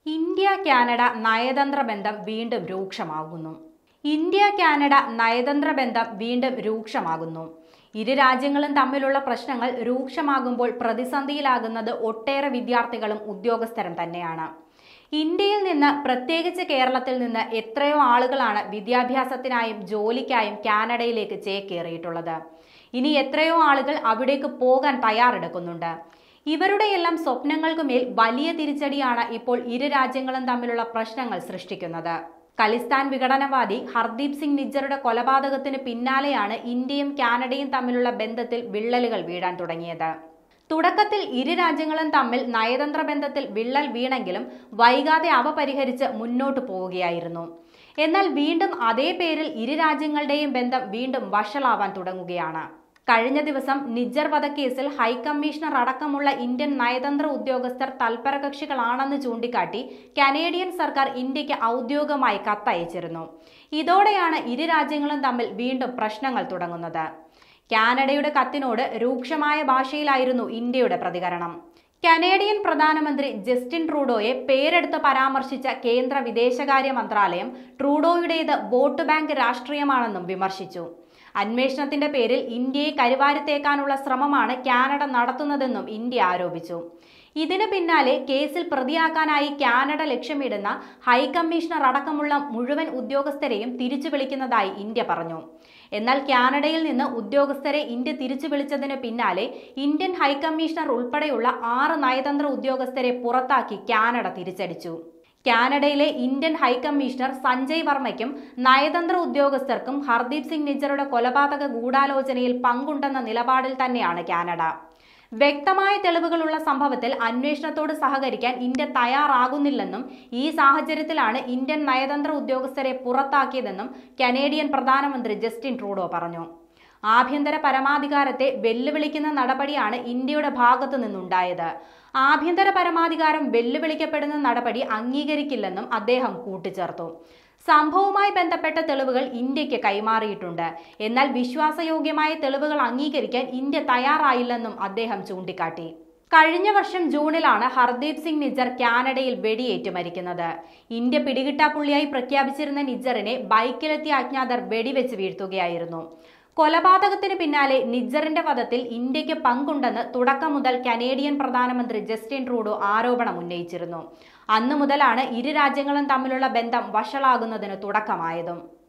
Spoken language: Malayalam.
ഇന്ത്യ കാനഡ നയതന്ത്ര ബന്ധം വീണ്ടും രൂക്ഷമാകുന്നു ഇന്ത്യ കാനഡ നയതന്ത്ര ബന്ധം വീണ്ടും രൂക്ഷമാകുന്നു ഇരു രാജ്യങ്ങളും തമ്മിലുള്ള പ്രശ്നങ്ങൾ രൂക്ഷമാകുമ്പോൾ പ്രതിസന്ധിയിലാകുന്നത് ഒട്ടേറെ വിദ്യാർത്ഥികളും ഉദ്യോഗസ്ഥരും തന്നെയാണ് ഇന്ത്യയിൽ നിന്ന് പ്രത്യേകിച്ച് കേരളത്തിൽ നിന്ന് എത്രയോ ആളുകളാണ് വിദ്യാഭ്യാസത്തിനായും ജോലിക്കായും കാനഡയിലേക്ക് ചേക്കേറിയിട്ടുള്ളത് ഇനി എത്രയോ ആളുകൾ അവിടേക്ക് പോകാൻ തയ്യാറെടുക്കുന്നുണ്ട് ഇവരുടെയെല്ലാം സ്വപ്നങ്ങൾക്ക് മേൽ വലിയ തിരിച്ചടിയാണ് ഇപ്പോൾ ഇരു രാജ്യങ്ങളും തമ്മിലുള്ള പ്രശ്നങ്ങൾ സൃഷ്ടിക്കുന്നത് ഖലിസ്ഥാൻ വിഘടനവാദി ഹർദീപ് സിംഗ് നിജ്ജറുടെ കൊലപാതകത്തിന് പിന്നാലെയാണ് ഇന്ത്യയും കാനഡയും തമ്മിലുള്ള ബന്ധത്തിൽ വിള്ളലുകൾ വീഴാൻ തുടങ്ങിയത് തുടക്കത്തിൽ ഇരു രാജ്യങ്ങളും തമ്മിൽ നയതന്ത്ര ബന്ധത്തിൽ വിള്ളൽ വീണെങ്കിലും വൈകാതെ അവ പരിഹരിച്ച് മുന്നോട്ടു പോവുകയായിരുന്നു എന്നാൽ വീണ്ടും അതേ പേരിൽ ഇരു രാജ്യങ്ങളുടെയും ബന്ധം വീണ്ടും വഷളാവാൻ തുടങ്ങുകയാണ് കഴിഞ്ഞ ദിവസം നിജ്ജർ വധക്കേസിൽ ഹൈക്കമ്മീഷണർ അടക്കമുള്ള ഇന്ത്യൻ നയതന്ത്ര ഉദ്യോഗസ്ഥർ തൽപര കക്ഷികളാണെന്ന് ചൂണ്ടിക്കാട്ടി കനേഡിയൻ സർക്കാർ ഇന്ത്യക്ക് ഔദ്യോഗികമായി കത്തയച്ചിരുന്നു ഇതോടെയാണ് ഇരു രാജ്യങ്ങളും തമ്മിൽ വീണ്ടും പ്രശ്നങ്ങൾ തുടങ്ങുന്നത് കാനഡയുടെ കത്തിനോട് രൂക്ഷമായ ഭാഷയിലായിരുന്നു ഇന്ത്യയുടെ പ്രതികരണം കനേഡിയൻ പ്രധാനമന്ത്രി ജസ്റ്റിൻ ട്രൂഡോയെ പേരെടുത്ത് പരാമർശിച്ച കേന്ദ്ര വിദേശകാര്യ മന്ത്രാലയം ട്രൂഡോയുടേത് വോട്ട് ബാങ്ക് രാഷ്ട്രീയമാണെന്നും വിമർശിച്ചു അന്വേഷണത്തിന്റെ പേരിൽ ഇന്ത്യയെ കരുവാരിത്തേക്കാനുള്ള ശ്രമമാണ് കാനഡ നടത്തുന്നതെന്നും ഇന്ത്യ ആരോപിച്ചു ഇതിന് പിന്നാലെ കേസിൽ പ്രതിയാക്കാനായി കാനഡ ലക്ഷ്യമിടുന്ന ഹൈക്കമ്മീഷണർ അടക്കമുള്ള മുഴുവൻ ഉദ്യോഗസ്ഥരെയും തിരിച്ചു വിളിക്കുന്നതായി ഇന്ത്യ പറഞ്ഞു എന്നാൽ കാനഡയിൽ നിന്ന് ഉദ്യോഗസ്ഥരെ ഇന്ത്യ തിരിച്ചു വിളിച്ചതിന് പിന്നാലെ ഇന്ത്യൻ ഹൈക്കമ്മീഷണർ ഉൾപ്പെടെയുള്ള ആറ് നയതന്ത്ര ഉദ്യോഗസ്ഥരെ പുറത്താക്കി കാനഡ തിരിച്ചടിച്ചു കാനഡയിലെ ഇന്ത്യൻ ഹൈക്കമ്മീഷണർ സഞ്ജയ് വർമ്മയ്ക്കും നയതന്ത്ര ഉദ്യോഗസ്ഥർക്കും ഹർദീപ് സിംഗ് നിജ്ജറുടെ കൊലപാതക ഗൂഢാലോചനയിൽ പങ്കുണ്ടെന്ന നിലപാടിൽ തന്നെയാണ് കാനഡ വ്യക്തമായ തെളിവുകളുള്ള സംഭവത്തിൽ അന്വേഷണത്തോട് സഹകരിക്കാൻ ഇന്ത്യ തയ്യാറാകുന്നില്ലെന്നും ഈ സാഹചര്യത്തിലാണ് ഇന്ത്യൻ നയതന്ത്ര ഉദ്യോഗസ്ഥരെ പുറത്താക്കിയതെന്നും കനേഡിയൻ പ്രധാനമന്ത്രി ജസ്റ്റിൻ ട്രൂഡോ പറഞ്ഞു ആഭ്യന്തര പരമാധികാരത്തെ വെല്ലുവിളിക്കുന്ന നടപടിയാണ് ഇന്ത്യയുടെ ഭാഗത്തു നിന്നുണ്ടായത് ആഭ്യന്തര പരമാധികാരം വെല്ലുവിളിക്കപ്പെടുന്ന നടപടി അംഗീകരിക്കില്ലെന്നും അദ്ദേഹം കൂട്ടിച്ചേർത്തു സംഭവവുമായി ബന്ധപ്പെട്ട തെളിവുകൾ ഇന്ത്യക്ക് കൈമാറിയിട്ടുണ്ട് എന്നാൽ വിശ്വാസയോഗ്യമായ തെളിവുകൾ അംഗീകരിക്കാൻ ഇന്ത്യ തയ്യാറായില്ലെന്നും അദ്ദേഹം ചൂണ്ടിക്കാട്ടി കഴിഞ്ഞ വർഷം ജൂണിലാണ് ഹർദീപ് സിംഗ് നിജ്ജർ കാനഡയിൽ വെടിയേറ്റ് മരിക്കുന്നത് ഇന്ത്യ പിടികിട്ടാപ്പുള്ളിയായി പ്രഖ്യാപിച്ചിരുന്ന നിജ്ജറിനെ ബൈക്കിലെത്തിയ അജ്ഞാതർ വെടിവെച്ച് വീഴ്ത്തുകയായിരുന്നു കൊലപാതകത്തിന് പിന്നാലെ നിജ്ജറിന്റെ വധത്തിൽ ഇന്ത്യക്ക് പങ്കുണ്ടെന്ന് തുടക്കം മുതൽ കനേഡിയൻ പ്രധാനമന്ത്രി ജസ്റ്റിൻ ട്രൂഡോ ആരോപണം ഉന്നയിച്ചിരുന്നു അന്നു മുതലാണ് ഇരു രാജ്യങ്ങളും തമ്മിലുള്ള ബന്ധം വഷളാകുന്നതിന് തുടക്കമായതും